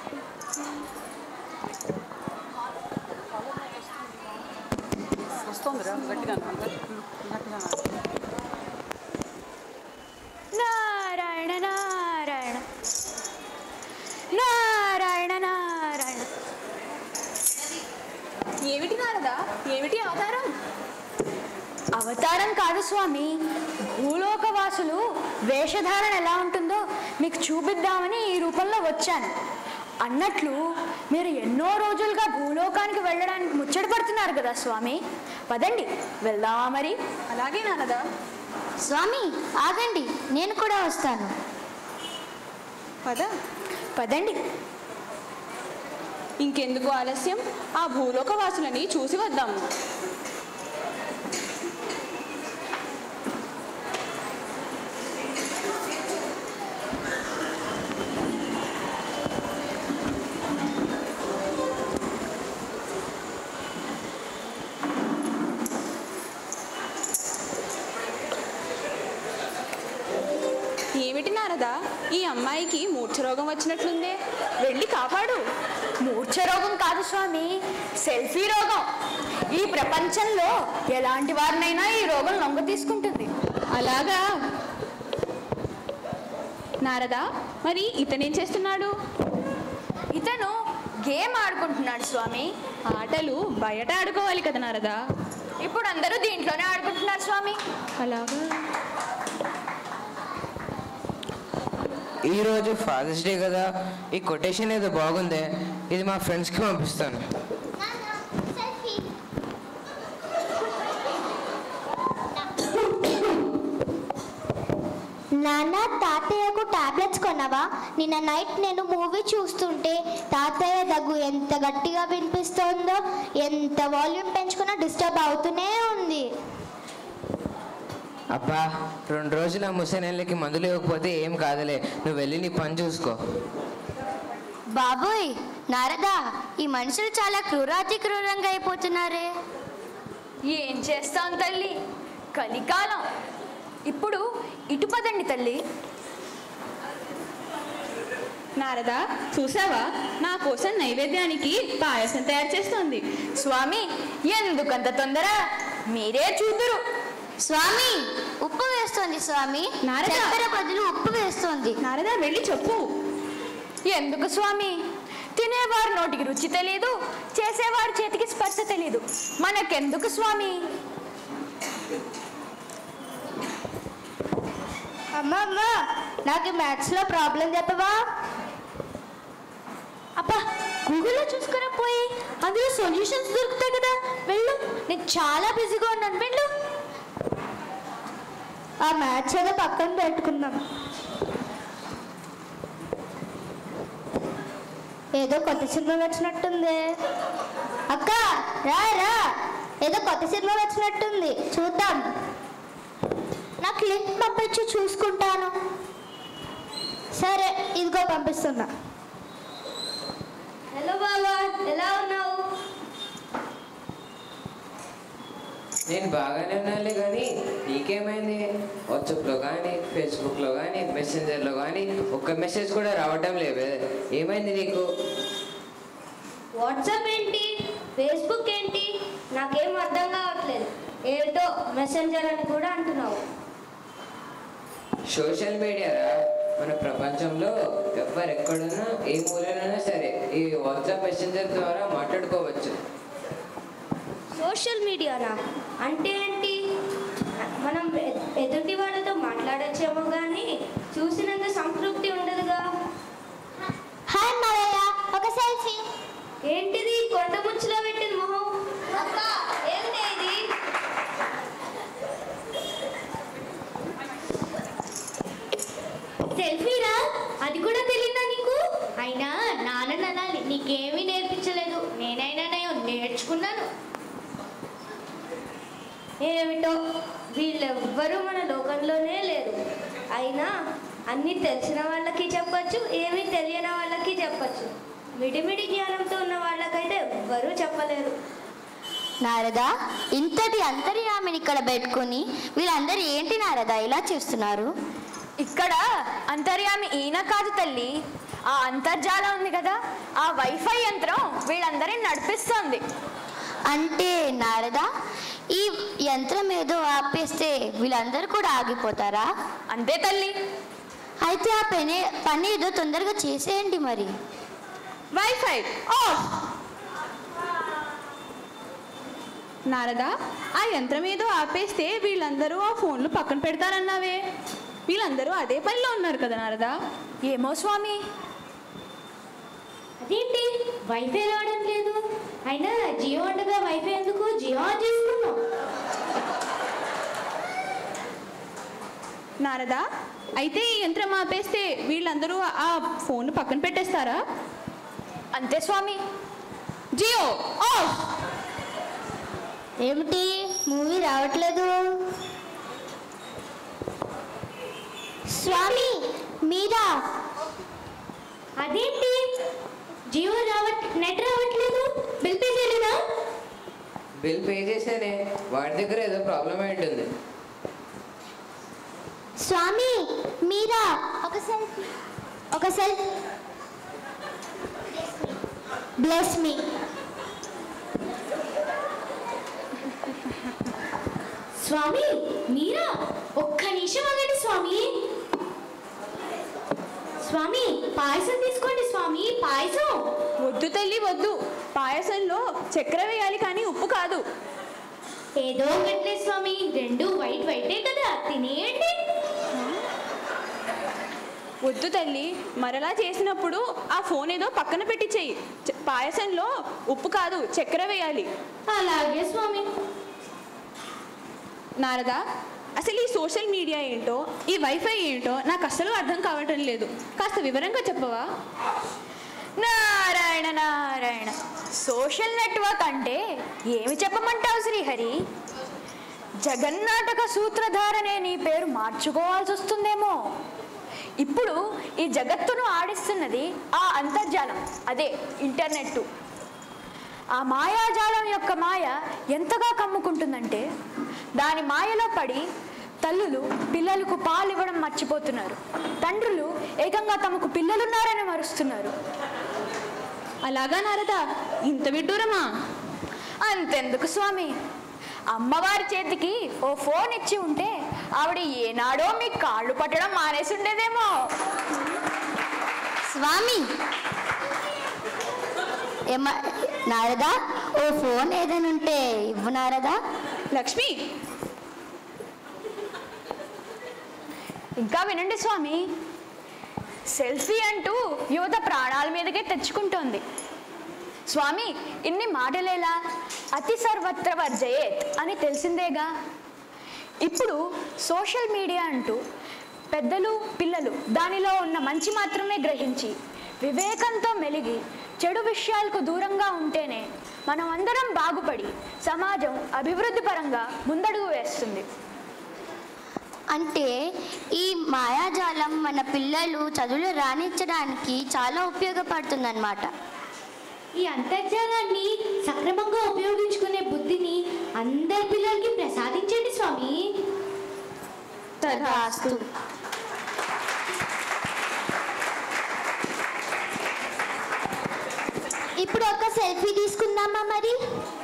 వస్తుందిరా గట్టిగా అనుకుంటా గట్టిగా నారాయణ నారాయణ నారాయణ నారాయణ ఏమిటి నారదా ఏమిటి అవతారం అవతారం కాదు స్వామి భూలోకవాసులు వేషధారణ ఎలా ఉంటుందో మీకు చూపిద్దామని ఈ రూపంలో వచ్చాను అన్నట్లు మీరు ఎన్నో రోజులుగా భూలోకానికి వెళ్ళడానికి ముచ్చట పడుతున్నారు కదా స్వామి పదండి వెళ్దామా మరి అలాగే నారదా స్వామి ఆగండి నేను కూడా వస్తాను పద పదండి ఇంకెందుకు ఆలస్యం ఆ భూలోక వాసులని చూసి వద్దాము ఏమిటి నారదా ఈ అమ్మాయికి మూర్ఛరోగం వచ్చినట్లుందే వెళ్ళి కాపాడు మూర్ఛ రోగం కాదు స్వామి సెల్ఫీ రోగం ఈ ప్రపంచంలో ఎలాంటి వారినైనా ఈ రోగం లొంగ తీసుకుంటుంది అలాగా నారదా మరి ఇతనేం చేస్తున్నాడు ఇతను గేమ్ ఆడుకుంటున్నాడు స్వామి ఆటలు బయట ఆడుకోవాలి కదా నారదా ఇప్పుడు అందరూ దీంట్లోనే ఆడుకుంటున్నారు స్వామి అలాగా ఈ రోజు ఫాదర్స్ డే కదా ఈ కొటేషన్ ఏదో బాగుందే ఇది మా ఫ్రెండ్స్కి పంపిస్తాను నాన్న తాతయ్యకు టాబ్లెట్స్ కొన్నావా నిన్న నైట్ నేను మూవీ చూస్తుంటే తాతయ్య దగ్గు ఎంత గట్టిగా వినిపిస్తోందో ఎంత వాల్యూమ్ పెంచుకున్నా డిస్టర్బ్ అవుతూనే ఉంది అబ్బా రెండు రోజులు ఆ ముసనెళ్ళకి మందులు ఇవ్వకపోతే ఏం కాదులే నువ్వు వెళ్ళి నీ పని చూసుకో బాబోయ్ నారదా ఈ మనుషులు చాలా క్రూరాతి క్రూరంగా అయిపోతున్నారే ఏం చేస్తాం తల్లి కలికాలం ఇప్పుడు ఇటు పదండి తల్లి నారదా చూసావా నా కోసం నైవేద్యానికి పాయసం తయారు చేస్తోంది స్వామి ఎందుకంత తొందర మీరే చూదురు స్వామి ఉప్పు వేస్తోంది స్వామి నారదా. చక్కెర బదులు ఉప్పు వేస్తోంది నారదా వెళ్ళి చెప్పు ఎందుకు స్వామి తినేవారు నోటికి రుచి తెలియదు చేసేవారి చేతికి స్పర్శ తెలియదు మనకెందుకు స్వామి అమ్మ అమ్మ నాకు మ్యాథ్స్లో ప్రాబ్లం చెప్పవా అబ్బా గూగుల్లో చూసుకుని పోయి అందులో సొల్యూషన్స్ దొరుకుతాయి కదా వెళ్ళు నేను చాలా బిజీగా ఉన్నాను వెళ్ళు ఆ మ్యాథ్స్ ఏదో పక్కన పెట్టుకుందాం ఏదో కొత్త సినిమా వచ్చినట్టుంది అక్క రా రా ఏదో కొత్త సినిమా వచ్చినట్టుంది చూద్దాం నాకు లింక్ పంపించి చూసుకుంటాను సరే ఇదిగో పంపిస్తున్నా హలో బాబా ఎలా ఉన్నావు నేను బాగానే ఉన్నానులే కానీ నీకేమైంది వాట్సాప్లో కానీ ఫేస్బుక్లో కానీ మెసెంజర్లో కానీ ఒక్క మెసేజ్ కూడా రావటం లేవే ఏమైంది నీకు వాట్సాప్ ఏంటి ఫేస్బుక్ ఏంటి నాకేం అర్థం కావట్లేదు ఏమిటో మెసెంజర్ అని కూడా అంటున్నావు సోషల్ మీడియారా మన ప్రపంచంలో ఎవరెక్కడున్నా ఏ మూలనైనా సరే ఈ వాట్సాప్ మెసెంజర్ ద్వారా మాట్లాడుకోవచ్చు సోషల్ మీడియానా అంటే ఏంటి మనం ఎ- ఎదుటి వాళ్ళతో మాట్లాడచ్చేమో కానీ చూసినంత సంతృప్తి ఉండదుగా హాయ్ మావయ్య ఒక సెల్ఫీ ఏంటిది కొండ ముచ్చులో పెట్టిన మొహం ఏంటి ఇది సెల్ఫీరా అది కూడా తెలియదా నీకు అయినా నాన్న అనాలి నీకేమీ నేర్పించలేదు నేనైనా నేను నేర్చుకున్నాను ఏమిటో వీళ్ళెవ్వరూ మన లోకంలోనే లేరు అయినా అన్నీ తెలిసిన వాళ్ళకి చెప్పచ్చు ఏమీ తెలియని వాళ్ళకి చెప్పచ్చు మిడిమిడి జ్ఞానంతో ఉన్న వాళ్ళకైతే ఎవ్వరూ చెప్పలేరు నారదా ఇంతటి అంతర్యామిని ఇక్కడ పెట్టుకుని వీళ్ళందరూ ఏంటి నారదా ఇలా చేస్తున్నారు ఇక్కడ అంతర్యామి ఈయన కాదు తల్లి ఆ అంతర్జాలం ఉంది కదా ఆ వైఫై యంత్రం వీళ్ళందరిని నడిపిస్తోంది అంటే నారదా ఈ యంత్రం ఏదో ఆపేస్తే వీళ్ళందరూ కూడా ఆగిపోతారా అంతే తల్లి అయితే ఆ పని పని ఏదో తొందరగా చేసేయండి మరి వైఫై ఆఫ్ నారదా ఆ యంత్రం ఏదో ఆపేస్తే వీళ్ళందరూ ఆ ఫోన్లు పక్కన పెడతారన్నావే వీళ్ళందరూ అదే పనిలో ఉన్నారు కదా నారదా ఏమో స్వామి అదేంటి వైఫై రావడం లేదు అయినా జియో ఉండగా వైఫై ఎందుకు జియో ఆన్ చేసుకున్నాం నారదా అయితే ఈ యంత్రం ఆపేస్తే వీళ్ళందరూ ఆ ఫోన్ పక్కన పెట్టేస్తారా అంతే స్వామి జియో ఆఫ్ ఏమిటి మూవీ రావట్లేదు స్వామి మీరా అదేంటి జియో రావట్ నెట్ రావట్లేదు బిల్ పే చేయలేదా బిల్ పే చేశానే వాడి దగ్గర ఏదో ప్రాబ్లం అయి ఉంటుంది స్వామి మీరా ఒక సెల్ఫీ ఒక సెల్ఫీ బ్లెస్ మీ స్వామి మీరా ఒక్క నిమిషం ఆగండి స్వామి స్వామి పాయసం తీసుకోండి స్వామి పాయసం వద్దు తల్లి వద్దు పాయసంలో చక్కెర వేయాలి కానీ ఉప్పు కాదు ఏదో ఒకట్లే స్వామి రెండు వైట్ వైటే కదా తినేయండి వద్దు తల్లి మరలా చేసినప్పుడు ఆ ఫోన్ ఏదో పక్కన పెట్టి చెయ్యి చ- పాయసంలో ఉప్పు కాదు చక్కెర వేయాలి అలాగే స్వామి నారదా అసలు ఈ సోషల్ మీడియా ఏంటో ఈ వైఫై ఏంటో నాకు అస్సలు అర్థం కావటం లేదు కాస్త వివరంగా చెప్పవా నారాయణ నారాయణ సోషల్ నెట్వర్క్ అంటే ఏమి చెప్పమంటావు శ్రీహరి జగన్నాటక సూత్రధారనే నీ పేరు మార్చుకోవాల్సి వస్తుందేమో ఇప్పుడు ఈ జగత్తును ఆడిస్తున్నది ఆ అంతర్జాలం అదే ఇంటర్నెట్ ఆ మాయాజాలం యొక్క మాయ ఎంతగా కమ్ముకుంటుందంటే దాని మాయలో పడి తల్లులు పిల్లలకు పాలు ఇవ్వడం మర్చిపోతున్నారు తండ్రులు ఏకంగా తమకు పిల్లలున్నారని మరుస్తున్నారు అలాగా నారదా ఇంత విడ్డూరమా అంతెందుకు స్వామి అమ్మవారి చేతికి ఓ ఫోన్ ఇచ్చి ఉంటే ఆవిడ ఏనాడో మీ కాళ్ళు పట్టడం మానేసి ఉండేదేమో స్వామి ఏమ నారదా ఓ ఫోన్ ఏదైనా ఉంటే ఇవ్వు నారదా లక్ష్మి ఇంకా వినండి స్వామి సెల్ఫీ అంటూ యువత ప్రాణాల మీదకే తెచ్చుకుంటోంది స్వామి ఇన్ని మాటలేలా అతి సర్వత్ర వర్జయేత్ అని తెలిసిందేగా ఇప్పుడు సోషల్ మీడియా అంటూ పెద్దలు పిల్లలు దానిలో ఉన్న మంచి మాత్రమే గ్రహించి వివేకంతో మెలిగి చెడు విషయాలకు దూరంగా ఉంటేనే మనం అందరం బాగుపడి సమాజం అభివృద్ధి పరంగా ముందడుగు వేస్తుంది అంటే ఈ మాయాజాలం మన పిల్లలు చదువులు రాణించడానికి చాలా ఉపయోగపడుతుందన్నమాట ఈ అంతర్జాలాన్ని సక్రమంగా ఉపయోగించుకునే బుద్ధిని అందరి పిల్లలకి ప్రసాదించండి స్వామి తథాస్తు ఇప్పుడు ఒక సెల్ఫీ తీసుకుందామా మరి